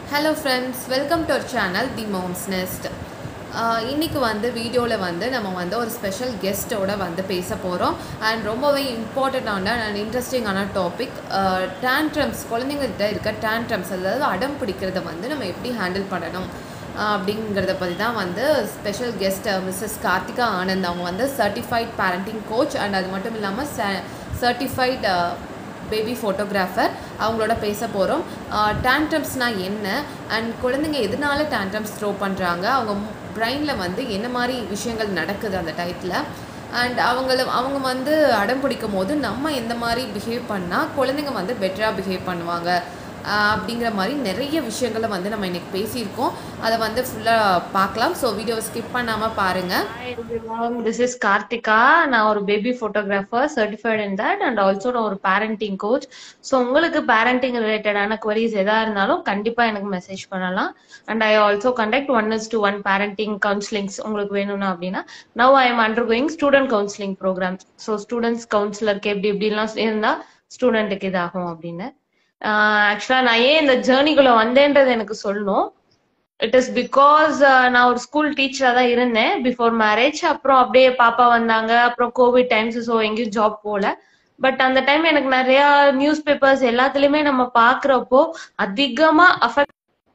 Hello friends welcome to our channel the mounts nest இன்றைக்கி வந்து வீடியோவில் வந்து நம்ம வந்து ஒரு ஸ்பெஷல் கெஸ்ட்டோட வந்து பேச போகிறோம் அண்ட் ரொம்பவே இம்பார்ட்டண்ட்டான அண்ட் இன்ட்ரெஸ்டிங்கான டாபிக் டேண்ட்ரம்ஸ் குழந்தைங்கள்கிட்ட இருக்க டேண்ட்ரம்ஸ் அதாவது அடம் பிடிக்கிறத வந்து நம்ம எப்படி ஹேண்டில் பண்ணணும் ஆஹ் அப்படிங்கிறத பற்றி தான் வந்து special guest Mrs Karthika Anand அவங்க வந்து சர்டிஃபைட் பேரண்டிங் கோச் அண்ட் அது மட்டும் இல்லாமல் சர்டிஃபைட் பேபி ஃபோட்டோகிராஃபர் அவங்களோட பேச போகிறோம் டேண்ட்ரம்ஸ்னால் என்ன அண்ட் குழந்தைங்க எதனால டேண்ட்ரம்ஸ் த்ரோ பண்ணுறாங்க அவங்க பிரெயினில் வந்து என்ன மாதிரி விஷயங்கள் நடக்குது அந்த டயத்தில் அண்ட் அவங்கள அவங்க வந்து அடம் பிடிக்கும் போது நம்ம எந்த மாதிரி பிஹேவ் பண்ணால் குழந்தைங்க வந்து பெட்டராக பிஹேவ் பண்ணுவாங்க ஆஹ் அப்படிங்கிற மாதிரி நிறைய விஷயங்களை வந்து நம்ம இன்னைக்கு பேசியிருக்கோம் அதை வந்து ஃபுல்லாக பார்க்கலாம் ஸோ வீடியோவை ஸ்கிப் பண்ணாமல் பாருங்கள் Hi everyone, this is Karthika. நான் ஒரு baby photographer certified in that and also நான் ஒரு பேரண்டிங் கோச் ஸோ உங்களுக்கு பேரண்டிங் ரிலேட்டடான queries எதா இருந்தாலும் கண்டிப்பா எனக்கு மெசேஜ் பண்ணலாம் and I also conduct one is to one parenting counsellings உங்களுக்கு வேணும்னா அப்படின்னா now I am undergoing student counselling programme so students கவுன்சிலருக்கு எப்படி இப்படிலாம் இருந்தா ஸ்டூடெண்ட்டுக்கு இதாகும் அப்படின்னு ஆக்சுவலா நான் ஏன் இந்த ஜேர்னிக்குள்ள வந்தேன்றது எனக்கு சொல்லணும் இட் இஸ் பிகாஸ் நான் ஒரு ஸ்கூல் டீச்சரா தான் இருந்தேன் பிஃபோர் மேரேஜ் அப்புறம் அப்படியே பாப்பா வந்தாங்க அப்புறம் கோவிட் டைம்ஸ் ஸோ எங்கேயும் ஜாப் போகல பட் அந்த டைம் எனக்கு நிறைய நியூஸ் பேப்பர்ஸ் எல்லாத்துலயுமே நம்ம பாக்குறப்போ அதிகமா அஃபெக்ட்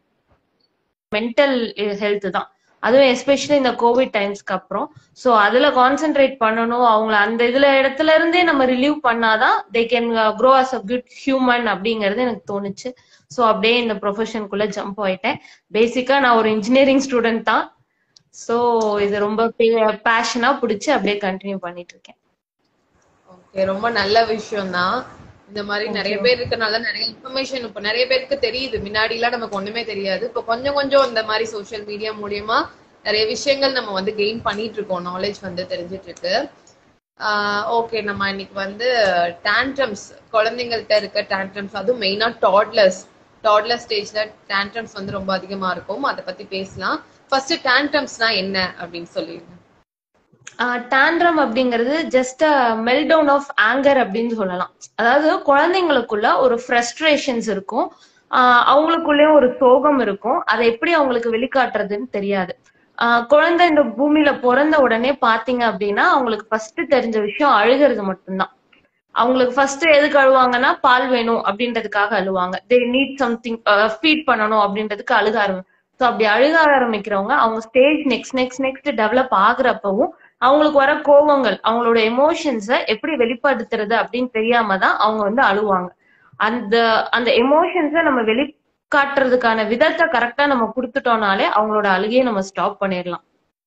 மென்டல் ஹெல்த் தான் அதுவும் எஸ்பெஷலி இந்த கோவிட் டைம்ஸ்க்கு அப்புறம் ஸோ அதுல கான்சென்ட்ரேட் பண்ணணும் அவங்கள அந்த இதுல இடத்துல இருந்தே நம்ம ரிலீவ் பண்ணாதான் they can grow as a good human அப்படிங்கிறது எனக்கு தோணுச்சு ஸோ அப்படியே இந்த ப்ரொஃபஷனுக்குள்ள ஜம்ப் ஆயிட்டேன் பேசிக்கா நான் ஒரு இன்ஜினியரிங் ஸ்டூடெண்ட் தான் ஸோ இது ரொம்ப பேஷனா பிடிச்சி அப்படியே கண்டினியூ பண்ணிட்டு இருக்கேன் ஓகே ரொம்ப நல்ல விஷயம் தான் இந்த மாதிரி நிறைய பேர் இருக்கனால நிறைய இன்ஃபர்மேஷன் இப்ப நிறைய பேருக்கு தெரியுது முன்னாடி எல்லாம் நமக்கு ஒண்ணுமே தெரியாது இப்ப கொஞ்சம் கொஞ்சம் இந்த மாதிரி சோஷியல் மீடியா மூலியமா நிறைய விஷயங்கள் நம்ம வந்து கெயின் பண்ணிட்டு இருக்கோம் நாலேஜ் வந்து தெரிஞ்சிட்டு இருக்கு ஓகே நம்ம இன்னைக்கு வந்து டேண்ட்ரம்ஸ் குழந்தைங்கள்ட்ட இருக்க டேண்ட்ரம்ஸ் அதுவும் மெயினா டாட்லர்ஸ் டாட்லர் ஸ்டேஜ்ல டேண்ட்ரம்ஸ் வந்து ரொம்ப அதிகமா இருக்கும் அதை பத்தி பேசலாம் ஃபர்ஸ்ட் டேண்ட்ரம்ஸ்னா என்ன அப்படின்னு சொல்லிடுங்க டாண்ட்ரம் அப்படிங்கிறது ஜஸ்ட் மெல்டவுன் ஆஃப் ஆங்கர் அப்படின்னு சொல்லலாம் அதாவது குழந்தைங்களுக்குள்ள ஒரு ஃப்ரஸ்ட்ரேஷன்ஸ் இருக்கும் ஆஹ் அவங்களுக்குள்ளேயும் ஒரு சோகம் இருக்கும் அதை எப்படி அவங்களுக்கு வெளிக்காட்டுறதுன்னு தெரியாது ஆஹ் குழந்தை இந்த பூமியில பிறந்த உடனே பாத்தீங்க அப்படின்னா அவங்களுக்கு ஃபர்ஸ்ட் தெரிஞ்ச விஷயம் அழுகிறது மட்டும்தான் அவங்களுக்கு ஃபர்ஸ்ட் எதுக்கு அழுவாங்கன்னா பால் வேணும் அப்படின்றதுக்காக அழுவாங்க தே நீட் சம்திங் ஃபீட் பண்ணணும் அப்படின்றதுக்கு அழுக ஆரம்பி ஸோ அப்படி அழுக ஆரம்பிக்கிறவங்க அவங்க stage next next next develop ஆகுறப்பவும் அவங்களுக்கு வர கோபங்கள் அவங்களோட எமோஷன்ஸை எப்படி வெளிப்படுத்துறது அப்படின்னு தெரியாம தான் அவங்க வந்து அழுவாங்க அந்த அந்த எமோஷன்ஸை நம்ம வெளிக்காட்டுறதுக்கான விதத்தை கரெக்டா நம்ம கொடுத்துட்டோம்னாலே அவங்களோட அழுகையை நம்ம ஸ்டாப் பண்ணிடலாம்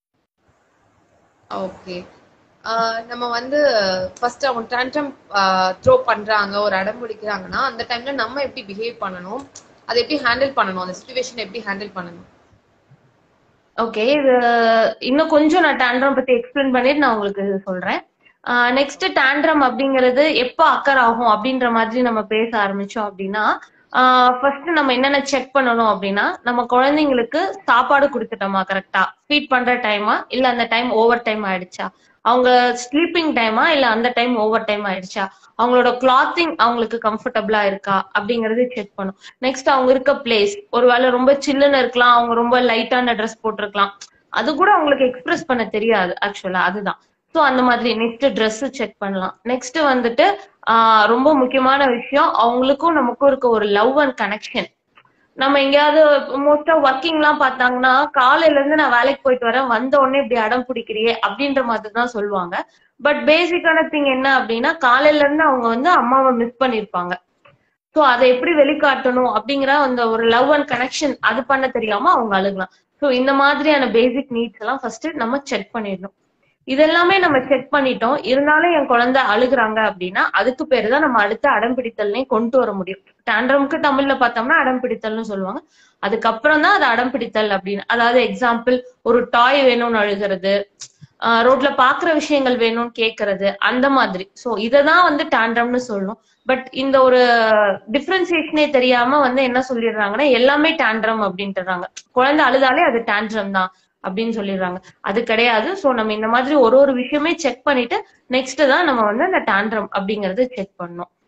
ஓகே நம்ம வந்து ஃபர்ஸ்ட் அவங்க டேண்டம் த்ரோ பண்றாங்க ஒரு அடம் பிடிக்கிறாங்கன்னா அந்த டைம்ல நம்ம எப்படி பிஹேவ் பண்ணணும் அதை எப்படி ஹேண்டில் பண்ணணும் அந்த சுச்சுவேஷன் எப்படி ஹேண்டில் பண்ணணும் ஓகே இது இன்னும் கொஞ்சம் நான் டாண்ட்ரம் பத்தி எக்ஸ்பிளைன் பண்ணிட்டு நான் உங்களுக்கு சொல்றேன் நெக்ஸ்ட் டாண்ட்ரம் அப்படிங்கிறது எப்போ அக்கர் ஆகும் அப்படின்ற மாதிரி நம்ம பேச ஆரம்பிச்சோம் அப்படின்னா ஃபர்ஸ்ட் நம்ம என்னென்ன செக் பண்ணணும் அப்படின்னா நம்ம குழந்தைங்களுக்கு சாப்பாடு கொடுத்துட்டோமா கரெக்டா ஃபீட் பண்ற டைமா இல்ல அந்த டைம் ஓவர் டைம் ஆயிடுச்சா அவங்க ஸ்லீப்பிங் டைமா இல்ல அந்த டைம் ஓவர் டைம் ஆயிடுச்சா அவங்களோட கிளாத்திங் அவங்களுக்கு கம்ஃபர்டபுளா இருக்கா அப்படிங்கறது செக் பண்ணும் நெக்ஸ்ட் அவங்க இருக்க பிளேஸ் ஒருவேளை ரொம்ப சில்லுன்னு இருக்கலாம் அவங்க ரொம்ப லைட்டான ட்ரெஸ் போட்டிருக்கலாம் அது கூட அவங்களுக்கு எக்ஸ்பிரஸ் பண்ண தெரியாது ஆக்சுவலா அதுதான் ஸோ அந்த மாதிரி நெக்ஸ்ட் ட்ரெஸ் செக் பண்ணலாம் நெக்ஸ்ட் வந்துட்டு ஆஹ் ரொம்ப முக்கியமான விஷயம் அவங்களுக்கும் நமக்கும் இருக்க ஒரு லவ் அண்ட் கனெக்ஷன் நம்ம எங்கேயாவது மோஸ்டா ஒர்க்கிங் எல்லாம் பார்த்தாங்கன்னா காலையில இருந்து நான் வேலைக்கு போயிட்டு வரேன் வந்த உடனே இப்படி அடம் பிடிக்கிறியே அப்படின்ற மாதிரி தான் சொல்லுவாங்க பட் பேசிக்கான திங் என்ன அப்படின்னா காலையில இருந்து அவங்க வந்து அம்மாவை மிஸ் பண்ணிருப்பாங்க ஸோ அதை எப்படி வெளிக்காட்டணும் அப்படிங்கிற அந்த ஒரு லவ் அண்ட் கனெக்ஷன் அது பண்ண தெரியாம அவங்க அழுகலாம் ஸோ இந்த மாதிரியான பேசிக் நீட்ஸ் எல்லாம் ஃபர்ஸ்ட் நம்ம செக் பண்ணிடணும் இதெல்லாமே நம்ம செக் பண்ணிட்டோம் இருந்தாலும் என் குழந்தை அழுகுறாங்க அப்படின்னா அதுக்கு பேரு தான் நம்ம அடுத்த அடம் பிடித்தல்னே கொண்டு வர முடியும் டாண்ட்ரம்க்கு தமிழ்ல பார்த்தோம்னா அடம் பிடித்தல்னு சொல்லுவாங்க அதுக்கப்புறம் தான் அது அடம் பிடித்தல் அப்படின்னு அதாவது எக்ஸாம்பிள் ஒரு டாய் வேணும்னு அழுகிறது ரோட்ல பாக்குற விஷயங்கள் வேணும்னு கேக்குறது அந்த மாதிரி சோ இததான் வந்து டாண்ட்ரம்னு சொல்லணும் பட் இந்த ஒரு டிஃபரன்சியேஷனே தெரியாம வந்து என்ன சொல்லிடுறாங்கன்னா எல்லாமே டாண்ட்ரம் அப்படின்ட்டுறாங்க குழந்தை அழுதாலே அது டாண்ட்ரம் தான் அப்படின்னு சொல்லிடுறாங்க அது கிடையாது சோ நம்ம இந்த மாதிரி ஒரு ஒரு விஷயமே செக் பண்ணிட்டு நெக்ஸ்ட் தான் நம்ம வந்து அந்த டாண்ட்ரம் அப்படிங்கறது செக் பண்ணோம்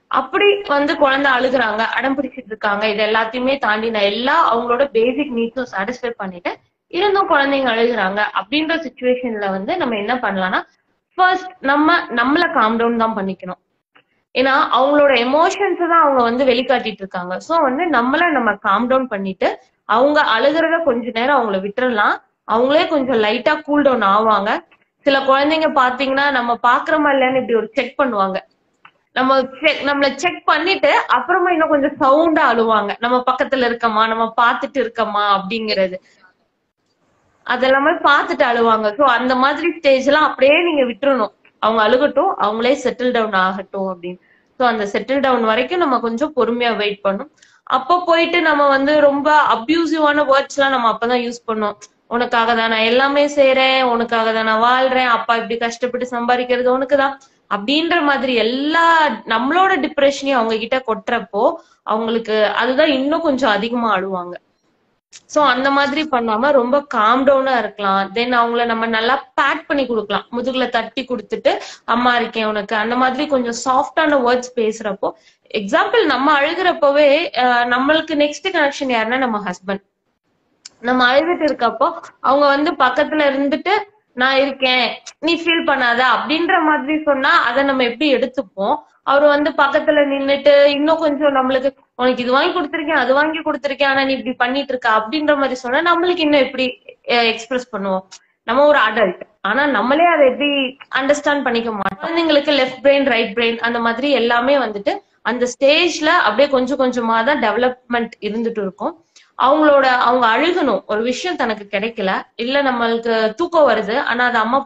அப்படி வந்து குழந்தை அழுகுறாங்க அடம் பிடிச்சிட்டு இருக்காங்க இது எல்லாத்தையுமே தாண்டி நான் எல்லா அவங்களோட பேசிக் நீட்ஸும் சாட்டிஸ்ஃபை பண்ணிட்டு இருந்தும் குழந்தைங்க அழுகுறாங்க அப்படின்ற சுச்சுவேஷன்ல வந்து நம்ம என்ன பண்ணலாம்னா ஃபர்ஸ்ட் நம்ம நம்மள காம் டவுன் தான் பண்ணிக்கணும் ஏன்னா அவங்களோட எமோஷன்ஸ் தான் அவங்க வந்து வெளிக்காட்டிட்டு இருக்காங்க சோ வந்து நம்மள நம்ம காம் டவுன் பண்ணிட்டு அவங்க அழுகிறத கொஞ்ச நேரம் அவங்கள விட்டுறலாம் அவங்களே கொஞ்சம் லைட்டா கூல் டவுன் ஆவாங்க சில குழந்தைங்க பாத்தீங்கன்னா நம்ம பாக்குறோமா இல்லையான்னு இப்படி ஒரு செக் பண்ணுவாங்க நம்ம check- நம்மள செக் பண்ணிட்டு அப்புறமா இன்னும் கொஞ்சம் சவுண்டா அழுவாங்க நம்ம பக்கத்துல இருக்கமா நம்ம பார்த்துட்டு இருக்கமா அப்படிங்கறது அதெல்லாமே பார்த்துட்டு அழுவாங்க சோ அந்த மாதிரி ஸ்டேஜ் எல்லாம் அப்படியே நீங்க விட்டுறணும் அவங்க அழுகட்டும் அவங்களே செட்டில் டவுன் ஆகட்டும் அப்படின்னு சோ அந்த செட்டில் டவுன் வரைக்கும் நம்ம கொஞ்சம் பொறுமையா வெயிட் பண்ணும் அப்போ போயிட்டு நம்ம வந்து ரொம்ப அப்யூசிவான வேர்ட்ஸ் எல்லாம் நம்ம அப்பதான் யூஸ் பண்ணோம் உனக்காக தான் நான் எல்லாமே செய்றேன் உனக்காக தான் நான் வாழ்றேன் அப்பா இப்படி கஷ்டப்பட்டு சம்பாதிக்கிறது உனக்குதான் அப்படின்ற மாதிரி எல்லா நம்மளோட டிப்ரெஷனையும் அவங்க கிட்ட கொட்டுறப்போ அவங்களுக்கு அதுதான் இன்னும் கொஞ்சம் அதிகமா அழுவாங்க சோ அந்த மாதிரி பண்ணாம ரொம்ப காம் டவுனா இருக்கலாம் தென் அவங்கள நம்ம நல்லா பேட் பண்ணி கொடுக்கலாம் முதுகுல தட்டி கொடுத்துட்டு அம்மா இருக்கேன் உனக்கு அந்த மாதிரி கொஞ்சம் சாஃப்டான வேர்ட்ஸ் பேசுறப்போ எக்ஸாம்பிள் நம்ம அழுகிறப்பவே அஹ், நம்மளுக்கு நெக்ஸ்ட் கனெக்ஷன் யாருன்னா நம்ம ஹஸ்பண்ட் நம்ம அழுதுட்டு இருக்கப்போ அவங்க வந்து பக்கத்துல இருந்துட்டு நான் இருக்கேன் நீ ஃபீல் பண்ணாத அப்படின்ற மாதிரி சொன்னா அதை நம்ம எப்படி எடுத்துப்போம் அவர் வந்து பக்கத்துல நின்னுட்டு இன்னும் கொஞ்சம் நம்மளுக்கு உனக்கு இது வாங்கி கொடுத்துருக்கேன் அது வாங்கி கொடுத்துருக்கேன் ஆனா நீ இப்படி பண்ணிட்டு இருக்க அப்படின்ற மாதிரி சொன்னா நம்மளுக்கு இன்னும் எப்படி எக்ஸ்பிரஸ் பண்ணுவோம் நம்ம ஒரு அடல்ட் ஆனா நம்மளே அதை எப்படி அண்டர்ஸ்டாண்ட் பண்ணிக்க மாட்டோம் குழந்தைங்களுக்கு லெஃப்ட் பிரெயின் ரைட் பிரெயின் அந்த மாதிரி எல்லாமே வந்துட்டு அந்த ஸ்டேஜ்ல அப்படியே கொஞ்சம் கொஞ்சமா தான் டெவலப்மெண்ட் இருந்துட்டு இருக்கும் அவங்களோட அவங்க அழுகணும் ஒரு விஷயம் தனக்கு கிடைக்கல இல்ல நம்மளுக்கு தூக்கம் வருது ஆனா அது அம்மா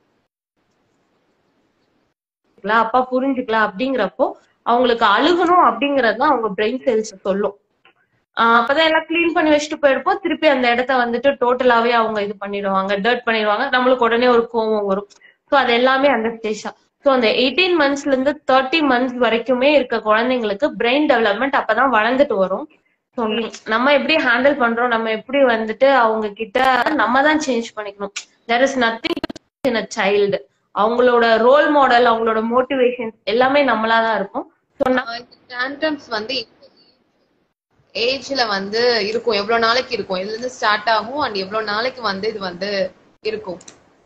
புரிஞ்சுக்கல அப்பா புரிஞ்சுக்கல அப்படிங்கிறப்போ அவங்களுக்கு அழுகணும் அப்படிங்கறது தான் அவங்க பிரெயின் செல்ஸ் சொல்லும் ஆஹ் அப்பதான் எல்லாம் க்ளீன் பண்ணி வச்சுட்டு போயிருப்போம் திருப்பி அந்த இடத்த வந்துட்டு டோட்டலாவே அவங்க இது பண்ணிடுவாங்க டர்ட் பண்ணிடுவாங்க நம்மளுக்கு உடனே ஒரு கோவம் வரும் ஸோ அது எல்லாமே அந்த ஸ்டேஜ் தான் ஸோ அந்த எயிட்டீன் மந்த்ஸ்ல இருந்து தேர்ட்டி மந்த்ஸ் வரைக்குமே இருக்க குழந்தைங்களுக்கு பிரெயின் டெவலப்மெண்ட் அப்பதான் வளர்ந்துட்டு வரும் So, நம்ம எப்படி ஹேண்டில் பண்றோம் நம்ம எப்படி வந்துட்டு அவங்க கிட்ட நம்ம தான் சேஞ்ச் பண்ணிக்கணும் there is nothing in a child அவங்களோட ரோல் மாடல் அவங்களோட மோட்டிவேஷன் எல்லாமே நம்மளா தான் இருக்கும் ஸோ டேண்ட்ரம்ஸ் வந்து ஏஜ்ல வந்து இருக்கும் எவ்வளவு நாளைக்கு இருக்கும் இதுல இருந்து ஸ்டார்ட் ஆகும் அண்ட் எவ்வளவு நாளைக்கு வந்து இது வந்து இருக்கும்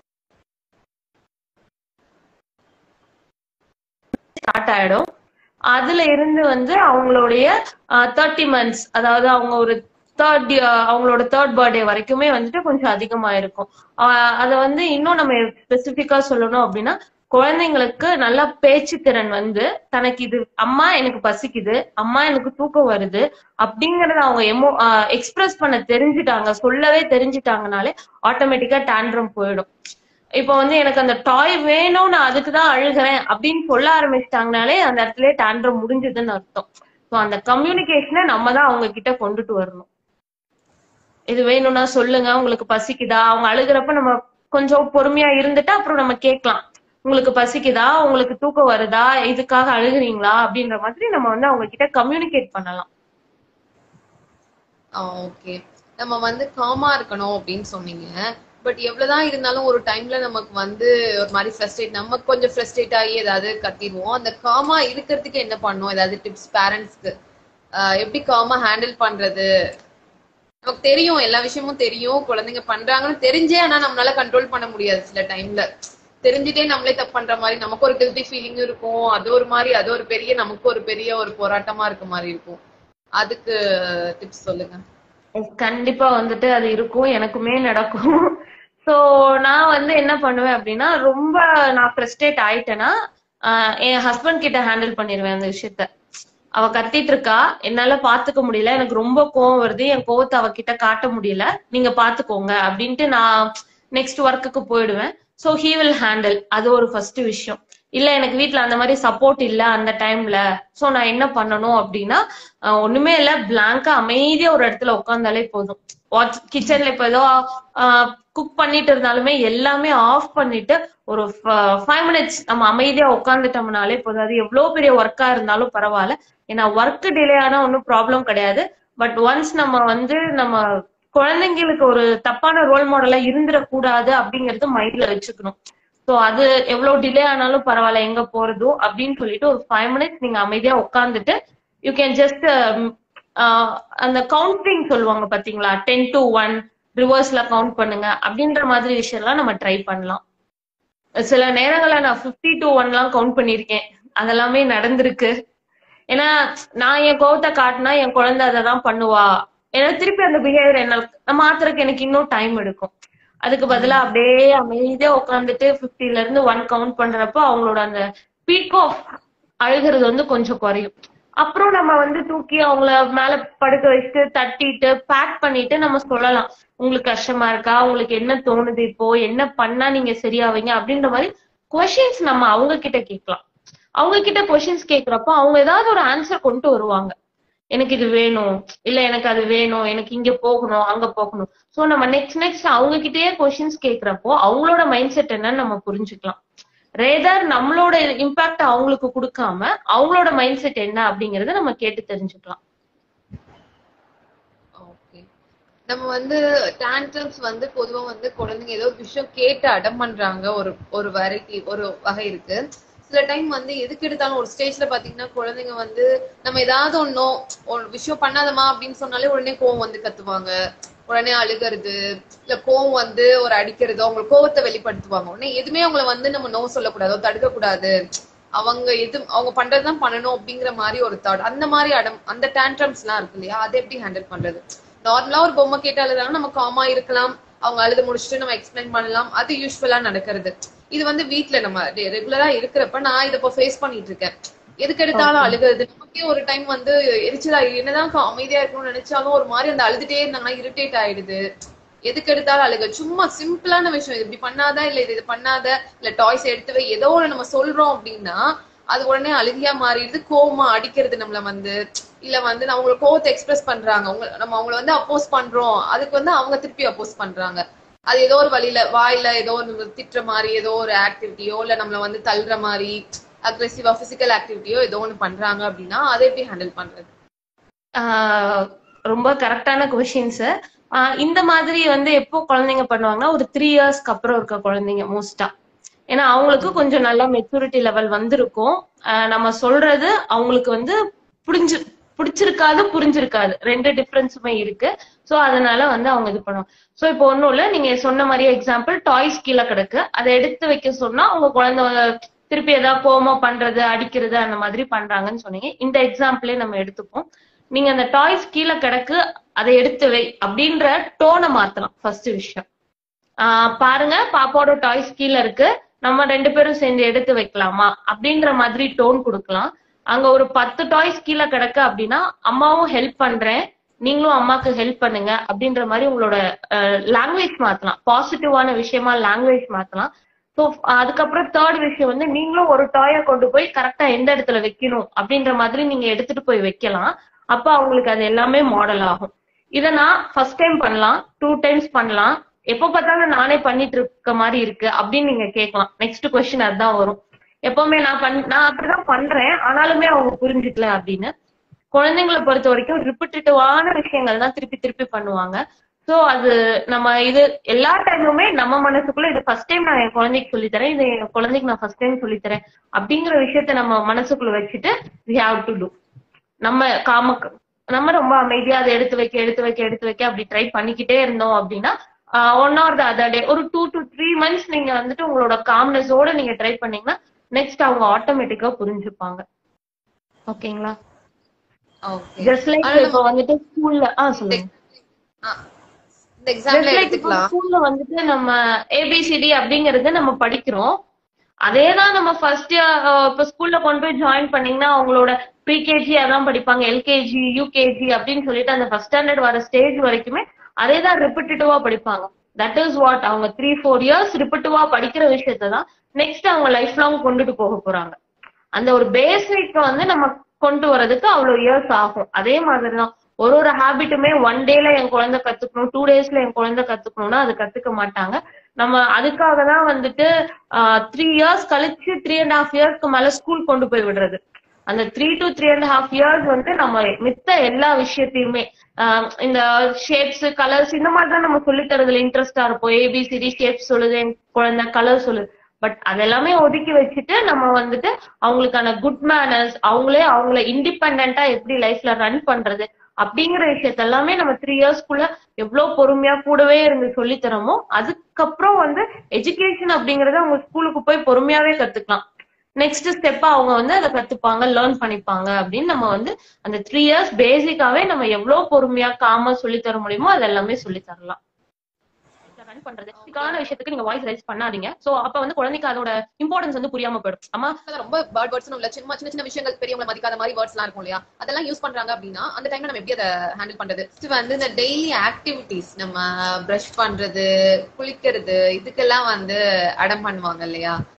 ஸ்டார்ட் ஆயிடும் அதுல இருந்து வந்து அவங்களுடைய தேர்ட்டி மந்த்ஸ் அதாவது அவங்க ஒரு தேர்ட் அவங்களோட தேர்ட் பர்த்டே வரைக்குமே வந்துட்டு கொஞ்சம் அதிகமா இருக்கும் ஆஹ் அத வந்து இன்னும் நம்ம ஸ்பெசிபிக்கா சொல்லணும் அப்படின்னா குழந்தைங்களுக்கு நல்ல பேச்சு திறன் வந்து தனக்கு இது அம்மா எனக்கு பசிக்குது அம்மா எனக்கு தூக்கம் வருது அப்படிங்கறத அவங்க எமோ எக்ஸ்பிரஸ் பண்ண தெரிஞ்சுட்டாங்க சொல்லவே தெரிஞ்சுட்டாங்கனாலே ஆட்டோமேட்டிக்கா டேண்ட்ரம் போயிடும் இப்போ வந்து எனக்கு அந்த டாய் வேணும் நான் அதுக்கு தான் அழுகிறேன் அப்படின்னு சொல்ல ஆரம்பிச்சிட்டாங்கனாலே அந்த இடத்துல டேண்ட்ரம் முடிஞ்சதுன்னு அர்த்தம் ஸோ அந்த கம்யூனிகேஷனை நம்ம தான் அவங்க கிட்ட கொண்டுட்டு வரணும் இது வேணும்னா சொல்லுங்க உங்களுக்கு பசிக்குதா அவங்க அழுகிறப்ப நம்ம கொஞ்சம் பொறுமையா இருந்துட்டு அப்புறம் நம்ம கேட்கலாம் உங்களுக்கு பசிக்குதா உங்களுக்கு தூக்கம் வருதா இதுக்காக அழுகுறீங்களா அப்படின்ற மாதிரி நம்ம வந்து அவங்க கிட்ட கம்யூனிகேட் பண்ணலாம் ஓகே நம்ம வந்து காமா இருக்கணும் அப்படின்னு சொன்னீங்க பட் எவ்வளவுதான் இருந்தாலும் ஒரு டைம்ல நமக்கு வந்து ஒரு மாதிரி ஃப்ரஸ்ட்ரேட் நமக்கு கொஞ்சம் ஃப்ரஸ்ட்ரேட் ஆகி ஏதாவது கத்திடுவோம் அந்த காமா இருக்கிறதுக்கு என்ன பண்ணும் ஏதாவது டிப்ஸ் பேரண்ட்ஸ்க்கு எப்படி காமா ஹேண்டில் பண்றது நமக்கு தெரியும் எல்லா விஷயமும் தெரியும் குழந்தைங்க பண்றாங்கன்னு தெரிஞ்சே ஆனா நம்மளால கண்ட்ரோல் பண்ண முடியாது சில டைம்ல தெரிஞ்சுட்டே நம்மளே தப்பு பண்ற மாதிரி நமக்கு ஒரு கில்ட்டி ஃபீலிங் இருக்கும் அது ஒரு மாதிரி அது ஒரு பெரிய நமக்கு ஒரு பெரிய ஒரு போராட்டமா இருக்க மாதிரி இருக்கும் அதுக்கு டிப்ஸ் சொல்லுங்க கண்டிப்பா வந்துட்டு அது இருக்கும் எனக்குமே நடக்கும் சோ நான் வந்து என்ன பண்ணுவேன் அப்படின்னா ரொம்ப நான் ஃப்ரஸ்ட்ரேட் ஆயிட்டேன்னா ஆஹ் என் ஹஸ்பண்ட் கிட்ட ஹேண்டில் பண்ணிடுவேன் அந்த விஷயத்த அவ கத்திட்டு இருக்கா என்னால பாத்துக்க முடியல எனக்கு ரொம்ப கோவம் வருது என் கோவத்தை அவ கிட்ட காட்ட முடியல நீங்க பாத்துக்கோங்க அப்படின்ட்டு நான் நெக்ஸ்ட் ஒர்க்குக்கு போயிடுவேன் சோ ஹீ வில் ஹேண்டில் அது ஒரு ஃபர்ஸ்ட் விஷயம் இல்ல எனக்கு வீட்ல அந்த மாதிரி சப்போர்ட் இல்ல அந்த டைம்ல சோ நான் என்ன பண்ணணும் அப்படின்னா ஆஹ் ஒண்ணுமே இல்ல பிளாங்கா அமைதியா ஒரு இடத்துல உட்காந்தாலே போதும் வாட்ச் கிச்சன்ல இப்ப ஏதோ குக் பண்ணிட்டு இருந்தாலுமே எல்லாமே ஆஃப் பண்ணிட்டு ஒரு ஃபைவ் மினிட்ஸ் நம்ம அமைதியா உட்காந்துட்டோம்னாலே போதும் அது எவ்வளவு பெரிய ஒர்க்கா இருந்தாலும் பரவாயில்ல ஏன்னா ஒர்க் டிலே ஆனா ஒன்றும் ப்ராப்ளம் கிடையாது பட் ஒன்ஸ் நம்ம வந்து நம்ம குழந்தைங்களுக்கு ஒரு தப்பான ரோல் மாடலா இருந்துடக்கூடாது அப்படிங்கறது மைண்ட்ல வச்சுக்கணும் ஸோ சோ அது எவ்வளவு டிலே ஆனாலும் பரவாயில்ல எங்க போறதோ அப்படின்னு சொல்லிட்டு ஒரு ஃபைவ் மினிட்ஸ் நீங்க அமைதியா உட்காந்துட்டு யூ கேன் ஜஸ்ட் அந்த கவுண்டிங் சொல்லுவாங்க பாத்தீங்களா டென் டு ஒன் ரிவர்ஸ்ல கவுண்ட் பண்ணுங்க அப்படின்ற மாதிரி விஷயம்லாம் நம்ம ட்ரை பண்ணலாம் சில நேரங்கள்ல நான் 50 டு ஒன்லாம் கவுண்ட் பண்ணியிருக்கேன் அதெல்லாமே நடந்திருக்கு ஏன்னா நான் என் கோவத்தை காட்டினா என் குழந்தை அதை தான் பண்ணுவா ஏன்னா திருப்பி அந்த பிஹேவியர் என்ன மாத்துறதுக்கு எனக்கு இன்னும் டைம் எடுக்கும் அதுக்கு பதிலா அப்படியே அமைதியா உட்காந்துட்டு 50 ல இருந்து ஒன் கவுண்ட் பண்றப்போ அவங்களோட அந்த பீக் ஆஃப் அழுகிறது வந்து கொஞ்சம் குறையும் அப்புறம் நம்ம வந்து தூக்கி அவங்கள மேல படுக்க வச்சுட்டு தட்டிட்டு பேக் பண்ணிட்டு நம்ம சொல்லலாம் உங்களுக்கு கஷ்டமா இருக்கா உங்களுக்கு என்ன தோணுது இப்போ என்ன பண்ணா நீங்க சரியாவீங்க அப்படின்ற மாதிரி கொஷின்ஸ் நம்ம அவங்க கிட்ட கேட்கலாம் அவங்க கிட்ட கொஷின்ஸ் கேக்குறப்போ அவங்க ஏதாவது ஒரு ஆன்சர் கொண்டு வருவாங்க எனக்கு இது வேணும் இல்ல எனக்கு அது வேணும் எனக்கு இங்க போகணும் அங்க போகணும் சோ நம்ம நெக்ஸ்ட் நெக்ஸ்ட் அவங்க கிட்டயே கொஷின்ஸ் கேக்குறப்போ அவங்களோட மைண்ட் செட் என்னன்னு நம்ம புரிஞ்சுக்கலாம் ரேதர் நம்மளோட இம்பாக்ட் அவங்களுக்கு கொடுக்காம அவங்களோட மைண்ட் செட் என்ன அப்படிங்கறத நம்ம கேட்டு தெரிஞ்சுக்கலாம் ஓகே நம்ம வந்து டான்ட்ரம்ஸ் வந்து பொதுவா வந்து குழந்தைங்க ஏதோ ஒரு விஷயம் கேட்டு அடம் பண்றாங்க ஒரு ஒரு வெரைட்டி ஒரு வகை இருக்கு சில டைம் வந்து எதுக்கு எடுத்தாலும் ஒரு ஸ்டேஜ்ல பாத்தீங்கன்னா குழந்தைங்க வந்து நம்ம ஏதாவது ஒன்னும் ஒரு விஷயம் பண்ணாதமா அப்படின்னு சொன்னாலே உடனே கோவம் வந்து கத்துவாங்க உடனே அழுகிறது இல்ல கோவம் வந்து ஒரு அடிக்கிறதோ அவங்க கோவத்தை வெளிப்படுத்துவாங்க உடனே எதுவுமே அவங்கள வந்து நம்ம நோ சொல்லக்கூடாதோ தடுக்க கூடாது அவங்க எது அவங்க பண்றதுதான் பண்ணணும் அப்படிங்கிற மாதிரி ஒரு தாட் அந்த மாதிரி அடம் அந்த டேண்ட்ரம்ஸ் எல்லாம் இருக்கு இல்லையா அதை எப்படி ஹேண்டில் பண்றது நார்மலா ஒரு பொம்மை கேட்டு அழுதாலும் நம்ம காமா இருக்கலாம் அவங்க அழுது முடிச்சுட்டு நம்ம எக்ஸ்பிளைன் பண்ணலாம் அது யூஸ்வலா நடக்கிறது இது வந்து வீட்ல நம்ம ரெகுலரா இருக்கிறப்ப நான் இதை இப்போ ஃபேஸ் பண்ணிட்டு இருக்கேன் எதுக்கு எடுத்தாலும் அழுகிறது நமக்கே ஒரு டைம் வந்து எரிச்சலா என்னதான் க- அமைதியா இருக்கணும்னு நினைச்சாலும் ஒரு மாதிரி அந்த அழுதுட்டே இருந்தாங்கன்னா இரிட்டேட் ஆயிடுது எதுக்கு எடுத்தாலும் அழுக சும்மா சிம்பிளான விஷயம் இது இப்படி பண்ணாத இல்ல இது இது பண்ணாத இல்ல டாய்ஸ் எடுத்து வை ஏதோ ஒண்ணு நம்ம சொல்றோம் அப்படின்னா அது உடனே அழுகியா மாறிடுது கோவமா அடிக்கிறது நம்மள வந்து இல்ல வந்து நம்ம அவங்கள கோவத்தை எக்ஸ்பிரஸ் பண்றாங்க அவங்க நம்ம அவங்கள வந்து அப்போஸ் பண்றோம் அதுக்கு வந்து அவங்க திருப்பி அப்போஸ் பண்றாங்க அது ஏதோ ஒரு வழியில வாயில ஏதோ ஒரு திட்டுற மாதிரி ஏதோ ஒரு ஆக்டிவிட்டியோ இல்ல நம்மள வந்து தள்ளுற மாதிரி அக்ரெசிவா பிசிக்கல் ஆக்டிவிட்டியோ ஏதோ ஒண்ணு பண்றாங்க அப்படின்னா அதை எப்படி ஹேண்டில் பண்றது ஆஹ் ரொம்ப கரெக்டான கொஷின்ஸ் இந்த மாதிரி வந்து எப்போ குழந்தைங்க பண்ணுவாங்கன்னா ஒரு த்ரீ இயர்ஸ்க்கு அப்புறம் இருக்க குழந்தைங்க மோஸ்டா ஏன்னா அவங்களுக்கு கொஞ்சம் நல்லா மெச்சூரிட்டி லெவல் வந்திருக்கும் ஆஹ் நம்ம சொல்றது அவங்களுக்கு வந்து புரிஞ்சு பிடிச்சிருக்காது புரிஞ்சிருக்காது ரெண்டு டிஃபரன்ஸுமே இருக்கு சோ அதனால வந்து அவங்க இது பண்ணுவாங்க சோ இப்போ ஒண்ணும் இல்ல நீங்க சொன்ன மாதிரியே எக்ஸாம்பிள் டாய்ஸ் கீழே கிடக்கு அதை எடுத்து வைக்க சொன்னா உங்க குழந்தை திருப்பி ஏதாவது கோவமா பண்றது அடிக்கிறது அந்த மாதிரி பண்றாங்கன்னு சொன்னீங்க இந்த எக்ஸாம்பிளே நம்ம எடுத்துப்போம் நீங்க அந்த டாய்ஸ் கீழே கிடக்கு அதை எடுத்து வை அப்படின்ற டோனை மாத்தலாம் ஃபர்ஸ்ட் விஷயம் ஆஹ் பாருங்க பாப்பாவோட டாய்ஸ் கீழே இருக்கு நம்ம ரெண்டு பேரும் சேர்ந்து எடுத்து வைக்கலாமா அப்படின்ற மாதிரி டோன் கொடுக்கலாம் அங்க ஒரு பத்து டாய்ஸ் கீழே கிடக்கு அப்படின்னா அம்மாவும் ஹெல்ப் பண்றேன் நீங்களும் அம்மாக்கு ஹெல்ப் பண்ணுங்க அப்படின்ற மாதிரி உங்களோட லாங்குவேஜ் மாத்தலாம் பாசிட்டிவான விஷயமா லாங்குவேஜ் மாத்தலாம் ஸோ அதுக்கப்புறம் தேர்ட் விஷயம் வந்து நீங்களும் ஒரு டாயை கொண்டு போய் கரெக்டா எந்த இடத்துல வைக்கணும் அப்படின்ற மாதிரி நீங்க எடுத்துட்டு போய் வைக்கலாம் அப்ப அவங்களுக்கு அது எல்லாமே மாடல் ஆகும் இதை நான் ஃபர்ஸ்ட் டைம் பண்ணலாம் டூ டைம்ஸ் பண்ணலாம் எப்ப பார்த்தாலும் நானே பண்ணிட்டு இருக்க மாதிரி இருக்கு அப்படின்னு நீங்க கேட்கலாம் நெக்ஸ்ட் கொஸ்டின் அதுதான் வரும் எப்பவுமே நான் பண் நான் அப்படிதான் பண்றேன் ஆனாலுமே அவங்க புரிஞ்சுக்கல அப்படின்னு குழந்தைங்களை பொறுத்த வரைக்கும் ரிப்பிட்டேட்டிவான விஷயங்கள் தான் திருப்பி திருப்பி பண்ணுவாங்க சோ அது நம்ம இது எல்லா டைமுமே நம்ம மனசுக்குள்ள இது ஃபர்ஸ்ட் டைம் நான் என் குழந்தைக்கு சொல்லித்தரேன் இது என் குழந்தைக்கு நான் ஃபர்ஸ்ட் டைம் சொல்லித்தரேன் அப்படிங்கிற விஷயத்த நம்ம மனசுக்குள்ள வச்சுட்டு வி ஹாவ் டு டூ நம்ம காம நம்ம ரொம்ப அமைதியா அதை எடுத்து வைக்க எடுத்து வைக்க எடுத்து வைக்க அப்படி ட்ரை பண்ணிக்கிட்டே இருந்தோம் அப்படின்னா one or the other day ஒரு டூ டு த்ரீ மந்த்ஸ் நீங்க வந்துட்டு உங்களோட காம்னஸோட நீங்க ட்ரை பண்ணீங்கன்னா நெக்ஸ்ட் அவங்க ஆட்டோமேட்டிக்கா புரிஞ்சுப்பாங்க ஓகேங்களா ஓகே ஜஸ்ட் லைக் ஆனா இப்போ வந்துட்டு ஸ்கூல்ல ஆ சொல்லுங்க இந்த எக்ஸாம்பிள் Just like இப்போ எடுத்துக்கலாம் ஸ்கூல்ல வந்துட்டு நம்ம ஏபிசிடி அப்படிங்கறத நம்ம படிக்கிறோம் அதேதான் நம்ம ஃபர்ஸ்ட் இப்ப ஸ்கூல்ல கொண்டு போய் ஜாயின் பண்ணீங்கன்னா அவங்களோட ப்ரீகேஜி அதான் படிப்பாங்க எல்கேஜி யூகேஜி அப்படின்னு சொல்லிட்டு அந்த ஃபர்ஸ்ட் ஸ்டாண்டர்ட் வர ஸ்டேஜ் வரைக்குமே அதே தான் ரிப்பிட்டேட்டிவா படிப்பாங்க தட் இஸ் வாட் அவங்க த்ரீ ஃபோர் இயர்ஸ் ரிப்பிட்டிவா படிக்கிற விஷயத்தை தான் நெக்ஸ்ட் அவங்க லைஃப் லாங் கொண்டுட்டு போக போறாங்க அந்த ஒரு பேசிக் வந்து நம்ம கொண்டு வரதுக்கு அவ்வளவு இயர்ஸ் ஆகும் அதே மாதிரிதான் ஒரு ஒரு ஹாபிட்டுமே ஒன் டேல என் குழந்தை கத்துக்கணும் டூ டேஸ்ல என் குழந்தை கத்துக்கணும்னா அது கத்துக்க மாட்டாங்க நம்ம அதுக்காக தான் வந்துட்டு த்ரீ இயர்ஸ் கழிச்சு த்ரீ அண்ட் ஹாஃப் இயர்ஸ்க்கு மேல ஸ்கூல் கொண்டு போய் விடுறது அந்த three to three and half years வந்து நம்ம மித்த எல்லா விஷயத்தையுமே ஆஹ் இந்த ஷேப்ஸ் கலர்ஸ் இந்த மாதிரி தான் நம்ம சொல்லி தரதுல இன்ட்ரெஸ்டா இருப்போம் ஏபிசிடி ஷேப்ஸ் சொல்லுது என் குழந்தை கலர் சொல்லுது பட் அதெல்லாமே ஒதுக்கி வச்சுட்டு நம்ம வந்துட்டு அவங்களுக்கான குட் மேனர்ஸ் அவங்களே அவங்கள இண்டிபெண்டா எப்படி லைஃப்ல ரன் பண்றது அப்படிங்கிற விஷயத்த எல்லாமே நம்ம த்ரீ இயர்ஸ்க்குள்ள எவ்வளவு பொறுமையா கூடவே இருந்து சொல்லி தரமோ அதுக்கப்புறம் வந்து எஜுகேஷன் அப்படிங்கறத அவங்க ஸ்கூலுக்கு போய் பொறுமையாவே கத்துக்கலாம் நெக்ஸ்ட் ஸ்டெப்பா அவங்க வந்து அதை கத்துப்பாங்க லேர்ன் பண்ணிப்பாங்க அப்படின்னு நம்ம வந்து அந்த த்ரீ இயர்ஸ் பேசிக்காவே நம்ம எவ்வளவு பொறுமையா காமா சொல்லி தர முடியுமோ அது எல்லாமே சொல்லி தரலாம் ரன் பண்றது பேசிக்கான விஷயத்துக்கு நீங்க வாய்ஸ் ரைஸ் பண்ணாதீங்க சோ அப்ப வந்து குழந்தைக்கு அதோட இம்பார்ட்டன்ஸ் வந்து புரியாம போயிடும் அம்மா அதான் ரொம்ப பேர்ட் வேர்ட்ஸ் உள்ள சின்ன சின்ன சின்ன விஷயங்கள் பெரியவங்களை மதிக்காத மாதிரி வேர்ட்ஸ் எல்லாம் இருக்கும் இல்லையா அதெல்லாம் யூஸ் பண்றாங்க அப்படின்னா அந்த டைம்ல நம்ம எப்படி அதை ஹேண்டில் பண்றது Next வந்து இந்த டெய்லி ஆக்டிவிட்டிஸ் நம்ம ப்ரஷ் பண்றது குளிக்கிறது இதுக்கெல்லாம் வந்து அடம் பண்ணுவாங்க இல்லையா